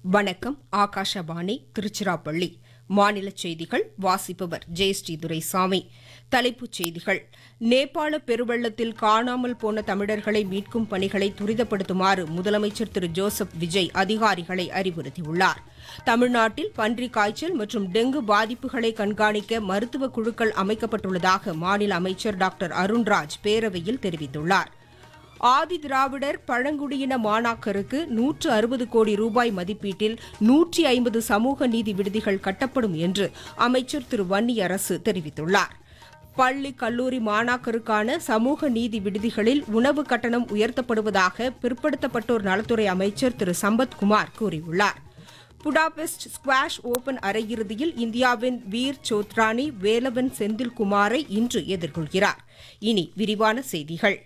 வணக்கம் ஆகாஷவாணி திருச்சிராப்பள்ளி மாநில செய்திகள் வாசிப்பவர் ஜெயஸ்ரீ துரைசாமி தலைப்புச் செய்திகள் நேபாள பெருவெள்ளத்தில் காணாமல் போன தமிழர்களை மீட்கும் பணிகளை துரிதப்படுத்துமாறு முதலமைச்சர் திரு ஜோசப் விஜய் அதிகாரிகளை அறிவுறுத்தியுள்ளார் தமிழ்நாட்டில் பன்றிக் காய்ச்சல் மற்றும் டெங்கு பாதிப்புகளை கண்காணிக்க மருத்துவ குழுக்கள் அமைக்கப்பட்டுள்ளதாக மாநில அமைச்சர் டாக்டர் அருண்ராஜ் பேரவையில் தெரிவித்துள்ளார் ஆதி திராவிடர் பழங்குடியின மாணாக்கருக்கு நூற்று அறுபது கோடி ரூபாய் மதிப்பீட்டில் நூற்றி ஐம்பது சமூக நீதி விடுதிகள் கட்டப்படும் என்று அமைச்சர் திரு வன்னியரசு தெரிவித்துள்ளார் பள்ளி கல்லூரி மாணாக்கருக்கான சமூக நீதி விடுதிகளில் உணவு கட்டணம் உயர்த்தப்படுவதாக பிற்படுத்தப்பட்டோர் நலத்துறை அமைச்சர் திரு சம்பத்குமார் கூறியுள்ளார் புடாபெஸ்ட் ஸ்குவாஷ் ஓபன் அரையிறுதியில் இந்தியாவின் வீர் சோத்ரானி வேலவன் செந்தில்குமாரை இன்று எதிர்கொள்கிறார் இனி விரிவான செய்திகள்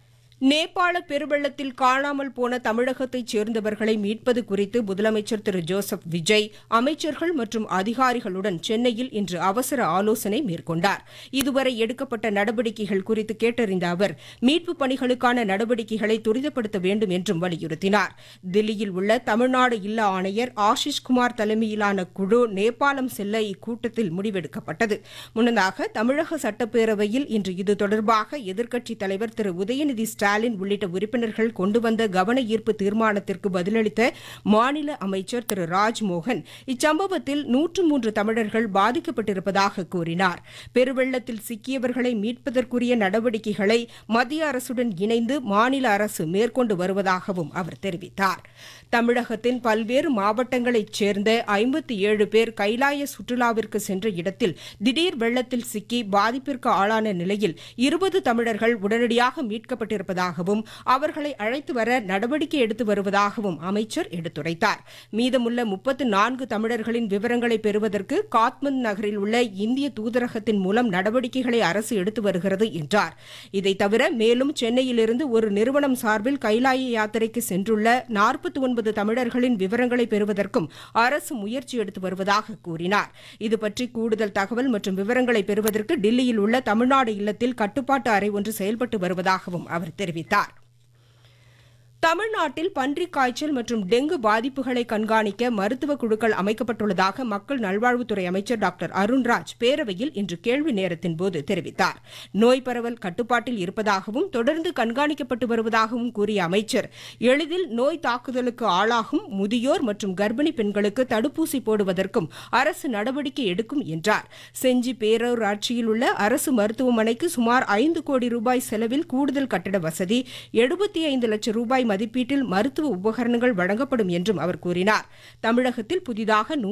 நேபாள பெருவெள்ளத்தில் காணாமல் போன தமிழகத்தைச் சேர்ந்தவர்களை மீட்பது குறித்து முதலமைச்சர் திரு ஜோசப் விஜய் அமைச்சர்கள் மற்றும் அதிகாரிகளுடன் சென்னையில் இன்று அவசர ஆலோசனை மேற்கொண்டார் இதுவரை எடுக்கப்பட்ட நடவடிக்கைகள் குறித்து கேட்டறிந்த அவர் மீட்புப் பணிகளுக்கான நடவடிக்கைகளை துரிதப்படுத்த வேண்டும் என்றும் வலியுறுத்தினார் தில்லியில் உள்ள தமிழ்நாடு இல்ல ஆணையர் ஆஷிஷ் குமார் தலைமையிலான குழு நேபாளம் செல்ல இக்கூட்டத்தில் முடிவெடுக்கப்பட்டது முன்னதாக தமிழக சட்டப்பேரவையில் இன்று இது தொடர்பாக எதிர்க்கட்சித் தலைவர் திரு உதயநிதி ஸ்டாலின் உள்ளிட்ட உறுப்பினர்கள் கொண்டு வந்த கவன ஈர்ப்பு தீர்மானத்திற்கு பதிலளித்த மாநில அமைச்சர் திரு ராஜ்மோகன் இச்சம்பவத்தில் நூற்று மூன்று தமிழர்கள் பாதிக்கப்பட்டிருப்பதாக கூறினார் பெருவெள்ளத்தில் சிக்கியவர்களை மீட்பதற்குரிய நடவடிக்கைகளை மத்திய அரசுடன் இணைந்து மாநில அரசு மேற்கொண்டு வருவதாகவும் அவர் தெரிவித்தார் தமிழகத்தின் பல்வேறு மாவட்டங்களைச் சேர்ந்த ஐம்பத்தி ஏழு பேர் கைலாய சுற்றுலாவிற்கு சென்ற இடத்தில் திடீர் வெள்ளத்தில் சிக்கி பாதிப்பிற்கு ஆளான நிலையில் இருபது தமிழர்கள் உடனடியாக மீட்கப்பட்டிருப்பதாகவும் அவர்களை அழைத்து வர நடவடிக்கை எடுத்து வருவதாகவும் அமைச்சர் எடுத்துரைத்தார் மீதமுள்ள முப்பத்து நான்கு தமிழர்களின் விவரங்களை பெறுவதற்கு காத்மண்ட் நகரில் உள்ள இந்திய தூதரகத்தின் மூலம் நடவடிக்கைகளை அரசு எடுத்து வருகிறது என்றார் இதைத் தவிர மேலும் சென்னையிலிருந்து ஒரு நிறுவனம் சார்பில் கைலாய யாத்திரைக்கு சென்றுள்ள நாற்பத்தி ஒன்பது தமிழர்களின் விவரங்களை பெறுவதற்கும் அரசு முயற்சி எடுத்து வருவதாக கூறினார் இதுபற்றி கூடுதல் தகவல் மற்றும் விவரங்களை பெறுவதற்கு டில்லியில் உள்ள தமிழ்நாடு இல்லத்தில் கட்டுப்பாட்டு அறை ஒன்று செயல்பட்டு வருவதாகவும் அவர் தெரிவித்தார் தமிழ்நாட்டில் பன்றிக் காய்ச்சல் மற்றும் டெங்கு பாதிப்புகளை கண்காணிக்க மருத்துவ குழுக்கள் அமைக்கப்பட்டுள்ளதாக மக்கள் நல்வாழ்வுத்துறை அமைச்சர் டாக்டர் அருண்ராஜ் பேரவையில் இன்று கேள்வி நேரத்தின் போது தெரிவித்தார் நோய் பரவல் கட்டுப்பாட்டில் இருப்பதாகவும் தொடர்ந்து கண்காணிக்கப்பட்டு வருவதாகவும் கூறிய அமைச்சர் எளிதில் நோய் தாக்குதலுக்கு ஆளாகும் முதியோர் மற்றும் கர்ப்பிணி பெண்களுக்கு தடுப்பூசி போடுவதற்கும் அரசு நடவடிக்கை எடுக்கும் என்றார் செஞ்சி பேரூராட்சியில் உள்ள அரசு மருத்துவமனைக்கு சுமார் ஐந்து கோடி ரூபாய் செலவில் கூடுதல் கட்டட வசதி எழுபத்தி ஐந்து லட்சம் ரூபாய் மதிப்பீட்டில் மருத்துவ உபகரணங்கள் வழங்கப்படும் என்றும் அவர் கூறினார் தமிழகத்தில் புதிதாக